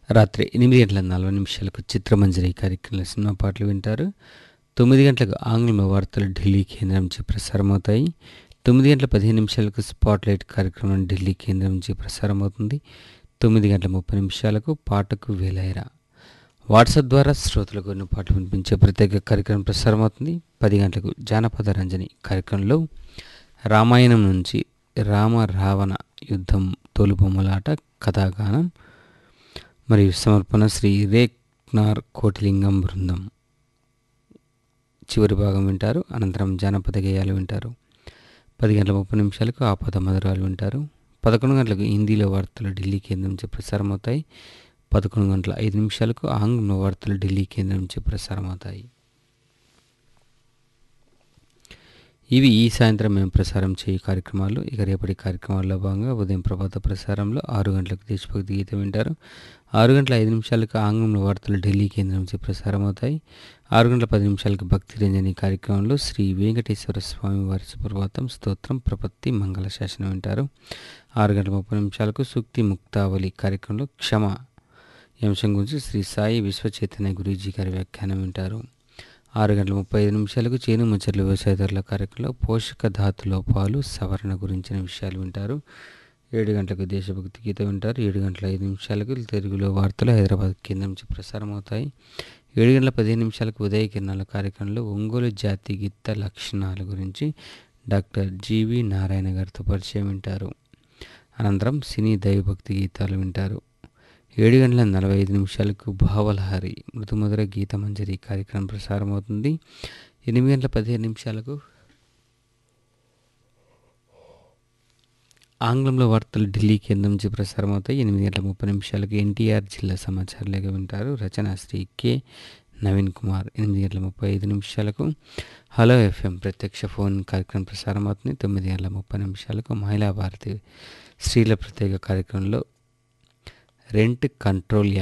రాత్రి ఎనిమిది గంటల నలభై నిమిషాలకు చిత్రమంజరి కార్యక్రమంలో సినిమా పాటలు వింటారు తొమ్మిది గంటలకు ఆంగ్లంలో వార్తలు ఢిల్లీ కేంద్రం నుంచి ప్రసారమవుతాయి తొమ్మిది గంటల పదిహేను నిమిషాలకు స్పాట్లైట్ కార్యక్రమం ఢిల్లీ కేంద్రం నుంచి ప్రసారమవుతుంది తొమ్మిది గంటల ముప్పై నిమిషాలకు పాటకు వేలాయరా వాట్సాప్ ద్వారా శ్రోతలకు కొన్ని పాటలు వినిపించే ప్రత్యేక కార్యక్రమం ప్రసారమవుతుంది పది గంటలకు జానపద రంజని కార్యక్రమంలో రామాయణం నుంచి రామ రావణ యుద్ధం తోలుబొమ్మలాట కథాగానం మరియు సమర్పణ శ్రీ రేక్నార్ కోటిలింగం బృందం చివరి భాగం వింటారు అనంతరం జానపద గేయాలు వింటారు పది గంటల ముప్పై నిమిషాలకు ఆపద మధురాలు వింటారు పదకొండు గంటలకు హిందీలో వార్తలు ఢిల్లీ కేంద్రం నుంచి ప్రసారం అవుతాయి పదకొండు గంటల ఐదు నిమిషాలకు ఆంగ్లంలో వార్తలు ఢిల్లీ కేంద్రం నుంచి ప్రసారం అవుతాయి ఇవి ఈ సాయంత్రం మేము ప్రసారం చేయు కార్యక్రమాలు ఇక రేపటి కార్యక్రమాల్లో భాగంగా ఉదయం ప్రభాత ప్రసారంలో ఆరు గంటలకు దేశభక్తి గీతం వింటారు ఆరు గంటల ఐదు నిమిషాలకు ఆంగ్లంలో వార్తలు ఢిల్లీ కేంద్రం నుంచి ప్రసారం అవుతాయి ఆరు గంటల పది నిమిషాలకు భక్తి రంజని కార్యక్రమంలో శ్రీ వెంకటేశ్వర స్వామి వారి సుప్రభాతం స్తోత్రం ప్రపత్తి మంగళ శాసనం వింటారు ఆరు గంటల ముప్పై నిమిషాలకు సూక్తి ముక్తావళి కార్యక్రమంలో క్షమ ఈ అంశం గురించి శ్రీ సాయి విశ్వచైతన్య గురూజీ గారి వ్యాఖ్యానం వింటారు ఆరు గంటల ముప్పై ఐదు నిమిషాలకు చేను ముచ్చట్లు వ్యవసాయదారుల కార్యక్రమంలో పోషక ధాతు లోపాలు సవరణ గురించిన విషయాలు వింటారు ఏడు గంటలకు దేశభక్తి గీతం వింటారు ఏడు గంటల ఐదు నిమిషాలకు తెలుగులో వార్తలు హైదరాబాద్ కేంద్రం నుంచి ప్రసారం అవుతాయి ఏడు గంటల పదిహేను నిమిషాలకు ఉదయ కిరణాల కార్యక్రమంలో ఒంగోలు జాతి గీత లక్షణాల గురించి డాక్టర్ జీవి నారాయణ గారితో పరిచయం వింటారు అనంతరం సినీ దైవభక్తి గీతాలు వింటారు ఏడు గంటల నలభై ఐదు నిమిషాలకు భావలహరి మృదుమధుర గీతమంజరి కార్యక్రమం ప్రసారం అవుతుంది ఎనిమిది గంటల పదిహేను నిమిషాలకు ఆంగ్లంలో వార్తలు ఢిల్లీ కేంద్రం నుంచి ప్రసారం అవుతాయి ఎనిమిది గంటల ముప్పై నిమిషాలకు ఎన్టీఆర్ జిల్లా సమాచారాలుగా వింటారు రచన శ్రీ కె నవీన్ కుమార్ ఎనిమిది గంటల ముప్పై ఐదు నిమిషాలకు హలో ఎఫ్ఎం ప్రత్యక్ష ఫోన్ కార్యక్రమం ప్రసారం అవుతుంది తొమ్మిది గంటల ముప్పై నిమిషాలకు మహిళా భారతి స్త్రీల ప్రత్యేక కార్యక్రమంలో రెంట్ కంట్రోల్